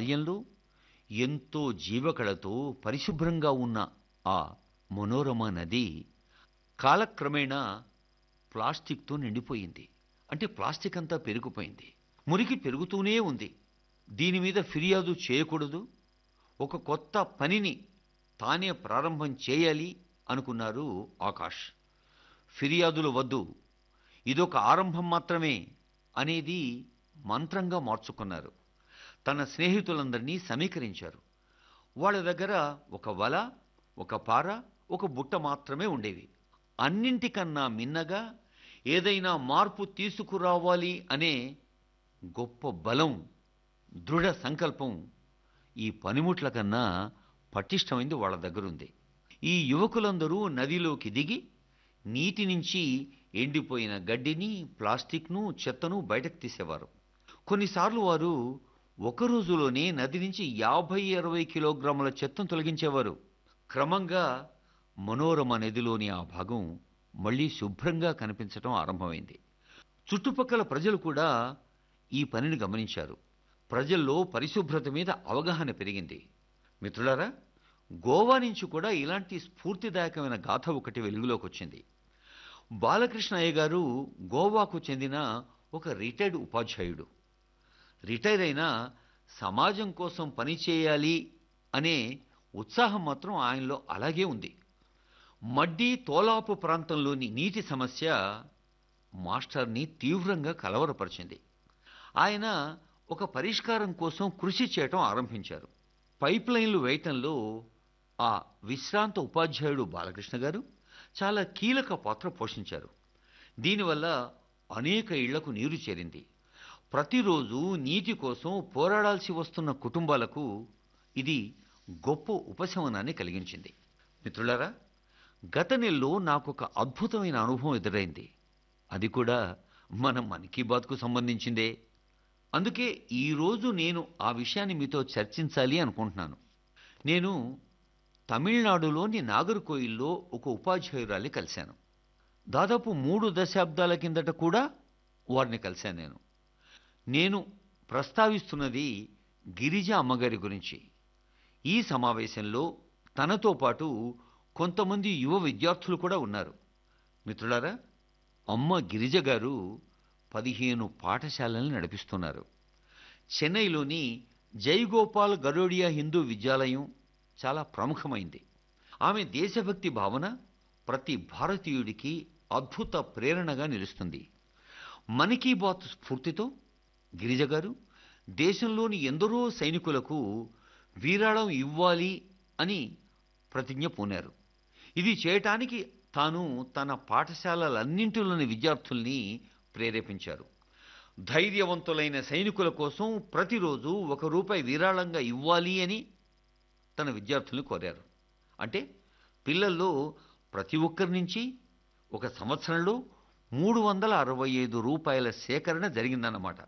బాల్యంలో ఎంతో జీవకళతో పరిశుభ్రంగా ఉన్న ఆ మనోరమ నది కాలక్రమేణా ప్లాస్టిక్తో నిండిపోయింది అంటే ప్లాస్టిక్ అంతా పెరిగిపోయింది మురికి పెరుగుతూనే ఉంది దీని మీద ఫిర్యాదు చేయకూడదు ఒక కొత్త పనిని తానే ప్రారంభం చేయాలి అనుకున్నారు ఆకాష్ ఫిర్యాదులు వద్దు ఇదొక ఆరంభం మాత్రమే అనేది మంత్రంగా మార్చుకున్నారు తన స్నేహితులందరినీ సమీకరించారు వాళ్ళ దగ్గర ఒక వల ఒక పార ఒక బుట్ట మాత్రమే ఉండేవి అన్నింటికన్నా మిన్నగా ఏదైనా మార్పు తీసుకురావాలి అనే గొప్ప బలం దృఢ సంకల్పం ఈ పనిముట్ల కన్నా పటిష్టమైంది వాళ్ళ దగ్గరుంది ఈ యువకులందరూ నదిలోకి దిగి నీటి నుంచి ఎండిపోయిన గడ్డిని ప్లాస్టిక్ను చెత్తను బయటకు తీసేవారు కొన్నిసార్లు వారు ఒక రోజులోనే నది నుంచి యాభై అరవై కిలోగ్రాముల చెత్తను తొలగించేవారు క్రమంగా మనోరమ నదిలోని ఆ భాగం మళ్ళీ శుభ్రంగా కనిపించడం ఆరంభమైంది చుట్టుపక్కల ప్రజలు కూడా ఈ పనిని గమనించారు ప్రజల్లో పరిశుభ్రత మీద అవగాహన పెరిగింది మిత్రులారా గోవా నుంచి కూడా ఇలాంటి స్ఫూర్తిదాయకమైన గాథ ఒకటి వెలుగులోకి వచ్చింది బాలకృష్ణ అయ్య గారు గోవాకు చెందిన ఒక రిటైర్డ్ ఉపాధ్యాయుడు రిటైర్ అయినా సమాజం కోసం పని చేయాలి అనే ఉత్సాహం మాత్రం ఆయనలో అలాగే ఉంది మడ్డి తోలాపు ప్రాంతంలోని నీటి సమస్య మాస్టర్ని తీవ్రంగా కలవరపరిచింది ఆయన ఒక పరిష్కారం కోసం కృషి చేయటం ఆరంభించారు పైప్ లైన్లు వేయటంలో ఆ విశ్రాంత ఉపాధ్యాయుడు బాలకృష్ణ గారు చాలా కీలక పాత్ర పోషించారు దీనివల్ల అనేక ఇళ్లకు నీరు చేరింది ప్రతిరోజు నీటి కోసం పోరాడాల్సి వస్తున్న కుటుంబాలకు ఇది గొప్ప ఉపశమనాన్ని కలిగించింది మిత్రులారా గత నెలలో నాకు ఒక అద్భుతమైన అనుభవం ఎదురైంది అది కూడా మన మన్ కీ బాత్కు సంబంధించిందే అందుకే ఈరోజు నేను ఆ విషయాన్ని మీతో చర్చించాలి అనుకుంటున్నాను నేను తమిళనాడులోని నాగర్కోయిల్లో ఒక ఉపాధ్యాయురాలి కలిశాను దాదాపు మూడు దశాబ్దాల కిందట కూడా వారిని కలిశాను నేను నేను ప్రస్తావిస్తున్నది గిరిజ అమ్మగారి గురించి ఈ సమావేశంలో తనతో పాటు కొంతమంది యువ విద్యార్థులు కూడా ఉన్నారు మిత్రులారా అమ్మ గిరిజ గారు పదిహేను పాఠశాలల్ని నడిపిస్తున్నారు చెన్నైలోని జైగోపాల్ గరోడియా హిందూ విద్యాలయం చాలా ప్రముఖమైంది ఆమె దేశభక్తి భావన ప్రతి భారతీయుడికి అద్భుత ప్రేరణగా నిలుస్తుంది మన్ కీ బాత్ స్ఫూర్తితో గిరిజ గారు దేశంలోని ఎందరో సైనికులకు వీరాళం ఇవ్వాలి అని ప్రతిజ్ఞ పూనారు ఇది చేయటానికి తాను తన పాఠశాలలన్నింటిలోని విద్యార్థుల్ని ప్రేరేపించారు ధైర్యవంతులైన సైనికుల కోసం ప్రతిరోజు ఒక రూపాయి విరాళంగా ఇవ్వాలి అని తన విద్యార్థుల్ని కోరారు అంటే పిల్లల్లో ప్రతి ఒక్కరి నుంచి ఒక సంవత్సరంలో మూడు వందల అరవై ఐదు రూపాయల సేకరణ జరిగిందన్నమాట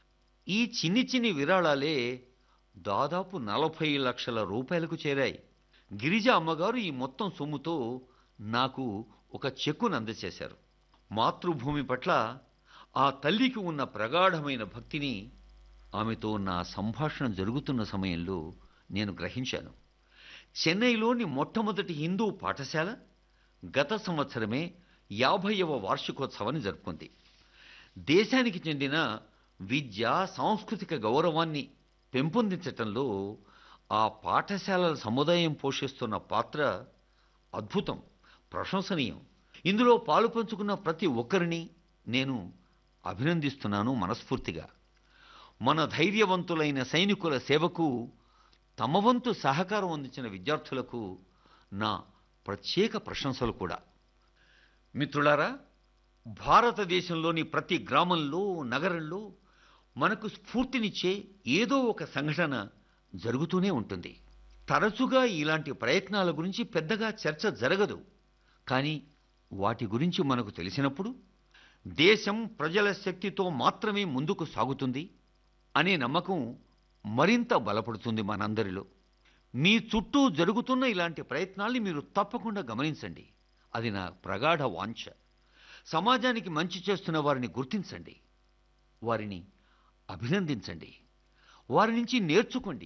ఈ చిన్ని చిన్ని విరాళాలే దాదాపు నలభై లక్షల రూపాయలకు చేరాయి గిరిజ అమ్మగారు ఈ మొత్తం సొమ్ముతో నాకు ఒక చెక్కును అందజేశారు మాతృభూమి పట్ల ఆ తల్లికి ఉన్న ప్రగాఢమైన భక్తిని ఆమెతో నా సంభాషణ జరుగుతున్న సమయంలో నేను గ్రహించాను చెన్నైలోని మొట్టమొదటి హిందూ పాఠశాల గత సంవత్సరమే యాభైవ వార్షికోత్సవాన్ని జరుపుకుంది దేశానికి చెందిన విద్య సాంస్కృతిక గౌరవాన్ని పెంపొందించటంలో ఆ పాఠశాలల సముదాయం పోషిస్తున్న పాత్ర అద్భుతం ప్రశంసనీయం ఇందులో పాలు పంచుకున్న ప్రతి ఒక్కరిని నేను అభినందిస్తున్నాను మనస్ఫూర్తిగా మన ధైర్యవంతులైన సైనికుల సేవకు తమ వంతు సహకారం అందించిన విద్యార్థులకు నా ప్రత్యేక ప్రశంసలు కూడా మిత్రులారా భారతదేశంలోని ప్రతి గ్రామంలో నగరంలో మనకు స్ఫూర్తినిచ్చే ఏదో ఒక సంఘటన జరుగుతూనే ఉంటుంది తరచుగా ఇలాంటి ప్రయత్నాల గురించి పెద్దగా చర్చ జరగదు కానీ వాటి గురించి మనకు తెలిసినప్పుడు దేశం ప్రజల శక్తితో మాత్రమే ముందుకు సాగుతుంది అనే నమ్మకం మరింత బలపడుతుంది మనందరిలో మీ చుట్టూ జరుగుతున్న ఇలాంటి ప్రయత్నాల్ని మీరు తప్పకుండా గమనించండి అది నా ప్రగాఢ వాంఛ సమాజానికి మంచి చేస్తున్న వారిని గుర్తించండి వారిని అభినందించండి వారి నుంచి నేర్చుకోండి